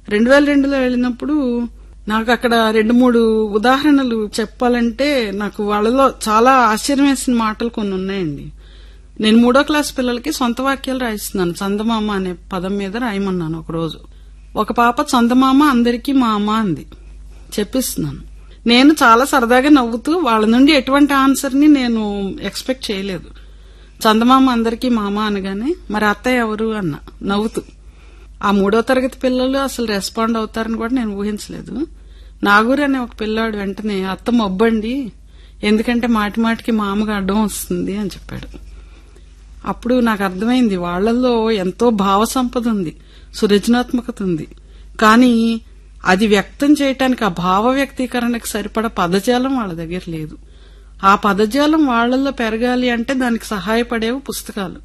రెండు వేల రెండులో వెళ్ళినప్పుడు నాకు అక్కడ రెండు మూడు ఉదాహరణలు చెప్పాలంటే నాకు వాళ్ళలో చాలా ఆశ్చర్యం వేసిన మాటలు కొన్ని ఉన్నాయండి నేను మూడో క్లాస్ పిల్లలకి సొంత వాక్యాలు రాయిస్తున్నాను చందమామ అనే పదం మీద రాయమన్నాను ఒక రోజు ఒక పాప చందమామ అందరికీ మా అమ్మ అంది చెప్పిస్తున్నాను నేను చాలా సరదాగా నవ్వుతూ వాళ్ళ నుండి ఎటువంటి ఆన్సర్ ని నేను ఎక్స్పెక్ట్ చేయలేదు చందమామ అందరికీ మామ అనగానే మరి అత్తయ్య ఎవరు అన్న నవ్వుతూ ఆ మూడో తరగతి పిల్లలు అసలు రెస్పాండ్ అవుతారని కూడా నేను ఊహించలేదు నాగూర్ అనే ఒక పిల్లాడు వెంటనే అత్త మొబ్బండి ఎందుకంటే మాటి మాటికి మామగా అడ్డం వస్తుంది అని చెప్పాడు అప్పుడు నాకు అర్థమైంది వాళ్ళల్లో ఎంతో భావ సంపద ఉంది సృజనాత్మకత ఉంది కానీ అది వ్యక్తం చేయటానికి ఆ భావ వ్యక్తీకరణకు సరిపడ పదజాలం వాళ్ళ దగ్గర లేదు ఆ పదజాలం వాళ్ళల్లో పెరగాలి అంటే దానికి సహాయపడేవి పుస్తకాలు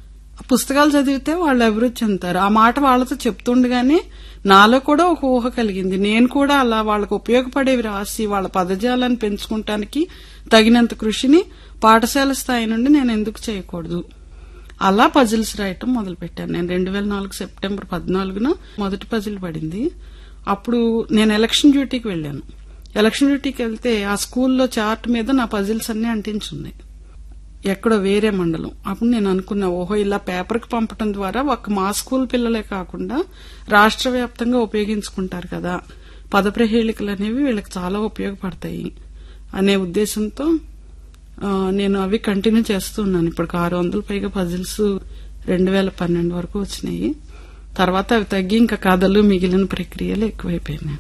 ఆ పుస్తకాలు చదివితే వాళ్ళు అభివృద్ధి చెందుతారు ఆ మాట వాళ్ళతో చెప్తుండగానే నాలో కూడా ఒక ఊహ కలిగింది నేను కూడా అలా వాళ్ళకు ఉపయోగపడేవి రాసి వాళ్ళ పదజాలాన్ని పెంచుకుంటానికి తగినంత కృషిని పాఠశాల స్థాయి నుండి నేను ఎందుకు చేయకూడదు అలా పజిల్స్ రాయటం మొదలుపెట్టాను నేను రెండు వేల నాలుగు సెప్టెంబర్ పద్నాలుగున మొదటి పజిల్ పడింది అప్పుడు నేను ఎలక్షన్ డ్యూటీకి వెళ్ళాను ఎలక్షన్ డ్యూటీకి వెళ్తే ఆ స్కూల్లో చార్ట్ మీద నా పజిల్స్ అన్ని అంటించున్నాయి ఎక్కడో వేరే మండలం అప్పుడు నేను అనుకున్నా ఓహో ఇలా పేపర్కి పంపడం ద్వారా ఒక మా స్కూల్ పిల్లలే కాకుండా రాష్ట్ర వ్యాప్తంగా ఉపయోగించుకుంటారు కదా పదప్రహేళికలు అనేవి వీళ్ళకి చాలా ఉపయోగపడతాయి అనే ఉద్దేశంతో ఆ, నేను అవి కంటిన్యూ చేస్తున్నాను ఇప్పటికి ఆరు వందల పైగా పజిల్స్ రెండు వేల పన్నెండు వరకు వచ్చినాయి తర్వాత అవి తగ్గి ఇంకా కథలు మిగిలిన ప్రక్రియలు ఎక్కువైపోయినాయి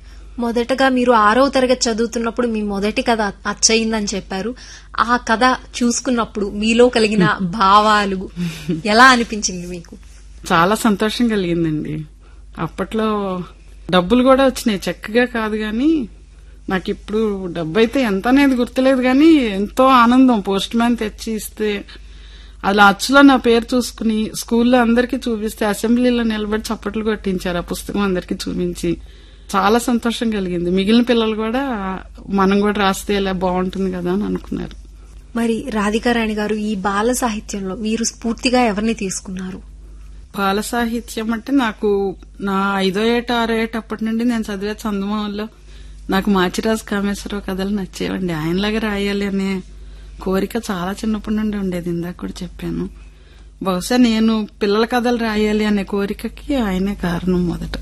మొదటగా మీరు ఆరవ తరగతి చదువుతున్నప్పుడు మీ మొదటి కథ అచ్చయిందని చెప్పారు ఆ కథ చూసుకున్నప్పుడు మీలో కలిగిన భావాలు ఎలా అనిపించింది మీకు చాలా సంతోషం కలిగిందండి అప్పట్లో డబ్బులు కూడా వచ్చినాయి చక్కగా కాదు గాని నాకు ఇప్పుడు డబ్బు అయితే ఎంత అనేది గుర్తులేదు కానీ ఎంతో ఆనందం పోస్ట్ మ్యాన్ తెచ్చి ఇస్తే అలా అచ్చులో నా పేరు చూసుకుని స్కూల్లో అందరికీ చూపిస్తే అసెంబ్లీలో నిలబడి చప్పట్లు కొట్టించారు ఆ పుస్తకం అందరికీ చూపించి చాలా సంతోషం కలిగింది మిగిలిన పిల్లలు కూడా మనం కూడా రాస్తే ఇలా బాగుంటుంది కదా అని అనుకున్నారు మరి రాధికారాణి గారు ఈ బాల సాహిత్యంలో మీరు స్ఫూర్తిగా ఎవరిని తీసుకున్నారు బాల సాహిత్యం అంటే నాకు నా ఐదో ఏట ఆరో ఏట అప్పటి నుండి నేను చదివే చందమామలో నాకు మాచిరాజు కామేశ్వరరావు కథలు నచ్చేవండి ఆయనలాగా రాయాలి అనే కోరిక చాలా చిన్నప్పటి నుండి ఉండేది ఇందాక కూడా చెప్పాను బహుశా నేను పిల్లల కథలు రాయాలి అనే కోరికకి ఆయనే కారణం మొదట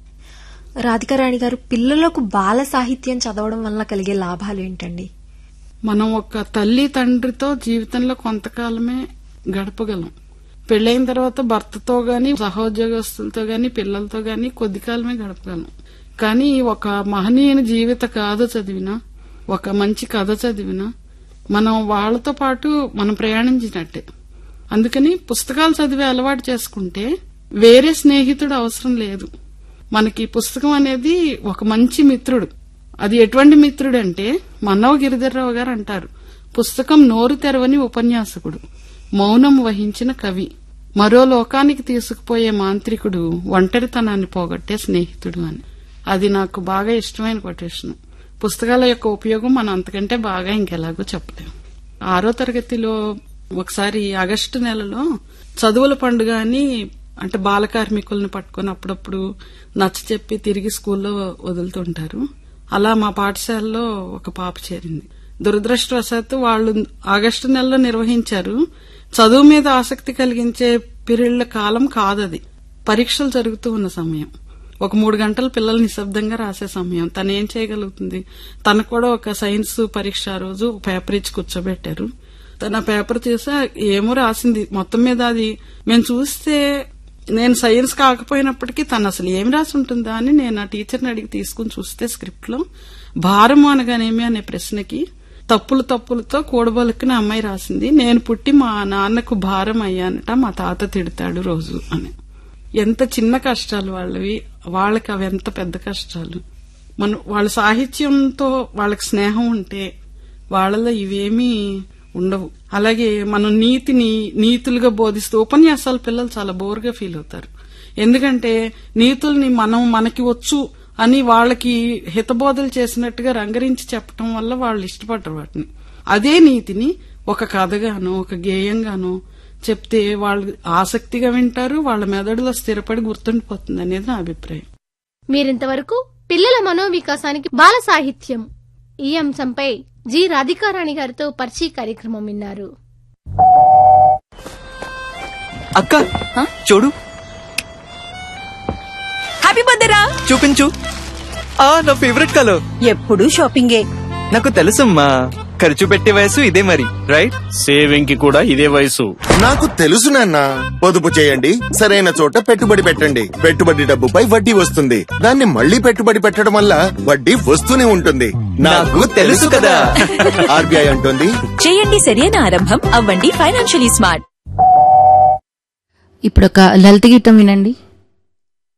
రాధికారాణి గారు పిల్లలకు బాల సాహిత్యం చదవడం వల్ల కలిగే లాభాలు ఏంటండి మనం ఒక తల్లి తండ్రితో జీవితంలో కొంతకాలమే గడపగలం పెళ్ళైన తర్వాత భర్తతో గాని సహోద్యోగస్తులతో గాని పిల్లలతో గాని కొద్ది కాలమే గడపగలం కానీ ఒక మహనీయుని జీవిత కథ చదివినా ఒక మంచి కథ చదివినా మనం వాళ్ళతో పాటు మనం ప్రయాణించినట్టే అందుకని పుస్తకాలు చదివే అలవాటు చేసుకుంటే వేరే స్నేహితుడు అవసరం లేదు మనకి పుస్తకం అనేది ఒక మంచి మిత్రుడు అది ఎటువంటి మిత్రుడు అంటే మన్నవ గిరిధర్రావు గారు అంటారు పుస్తకం నోరు తెరవని ఉపన్యాసకుడు మౌనం వహించిన కవి మరో లోకానికి తీసుకుపోయే మాంత్రికుడు ఒంటరితనాన్ని పోగొట్టే స్నేహితుడు అని అది నాకు బాగా ఇష్టమైన కొటేషన్ పుస్తకాల యొక్క ఉపయోగం మనం అంతకంటే బాగా ఇంకెలాగో చెప్పలేం ఆరో తరగతిలో ఒకసారి ఆగస్టు నెలలో చదువుల పండుగ అని అంటే బాల కార్మికులను పట్టుకొని అప్పుడప్పుడు నచ్చ చెప్పి తిరిగి స్కూల్లో వదులుతుంటారు అలా మా పాఠశాలలో ఒక పాప చేరింది దురదృష్టవశాత్తు వాళ్ళు ఆగస్టు నెలలో నిర్వహించారు చదువు మీద ఆసక్తి కలిగించే పిరిళ్ల కాలం కాదది పరీక్షలు జరుగుతూ ఉన్న సమయం ఒక మూడు గంటలు పిల్లలు నిశ్శబ్దంగా రాసే సమయం తను ఏం చేయగలుగుతుంది తనకు కూడా ఒక సైన్స్ పరీక్ష ఆ రోజు పేపర్ ఇచ్చి కూర్చోబెట్టారు తన పేపర్ చూసా ఏమో రాసింది మొత్తం మీద అది మేము చూస్తే నేను సైన్స్ కాకపోయినప్పటికీ తను అసలు ఏం రాసి ఉంటుందా అని నేను ఆ టీచర్ని అడిగి తీసుకుని చూస్తే స్క్రిప్ట్ లో భారం అనగానేమి అనే ప్రశ్నకి తప్పులు తప్పులతో కూడబలుక్కున అమ్మాయి రాసింది నేను పుట్టి మా నాన్నకు భారం అయ్యానట మా తాత తిడతాడు రోజు అని ఎంత చిన్న కష్టాలు వాళ్ళవి వాళ్ళకి అవి ఎంత పెద్ద కష్టాలు మన వాళ్ళ సాహిత్యంతో వాళ్ళకి స్నేహం ఉంటే వాళ్ళలో ఇవేమీ ఉండవు అలాగే మనం నీతిని నీతులుగా బోధిస్తూ ఉపన్యాసాలు పిల్లలు చాలా బోర్గా ఫీల్ అవుతారు ఎందుకంటే నీతుల్ని మనం మనకి వచ్చు అని వాళ్ళకి హితబోధలు చేసినట్టుగా రంగరించి చెప్పటం వల్ల వాళ్ళు ఇష్టపడరు వాటిని అదే నీతిని ఒక కథగానో ఒక గేయంగానో చెప్తే వాళ్ళు ఆసక్తిగా వింటారు వాళ్ళ మెదడులో స్థిరపడి గుర్తుండిపోతుంది అనేది నా అభిప్రాయం మీరింతవరకు పిల్లల మనోవికాసానికి బాల సాహిత్యం ఈ అంశంపై జి రాధికారాణి గారితో పరిచయ కార్యక్రమం విన్నారు అక్క చూడు హ్యాపీ బర్త్డే రా చూపించు ఆ నా ఫేవరెట్ కలర్ ఎప్పుడు షాపింగే నాకు తెలుసమ్మా ఖర్చు పెట్టే వయసు ఇదే మరి రైట్ సేవింగ్ కి కూడా ఇదే వయసు నాకు తెలుసు నాన్న పొదుపు చేయండి సరైన చోట పెట్టుబడి పెట్టండి పెట్టుబడి డబ్బుపై వడ్డీ వస్తుంది దాన్ని మళ్ళీ పెట్టుబడి పెట్టడం వల్ల వడ్డీ వస్తూనే ఉంటుంది నాకు తెలుసు కదా. ఆర్బీఐ అంటుంది చేయండి సరైన ఆరంభం అవ్వండి ఫైనాన్షియలీ స్మార్ట్ ఇప్పుడు ఒక లలిత గీతం వినండి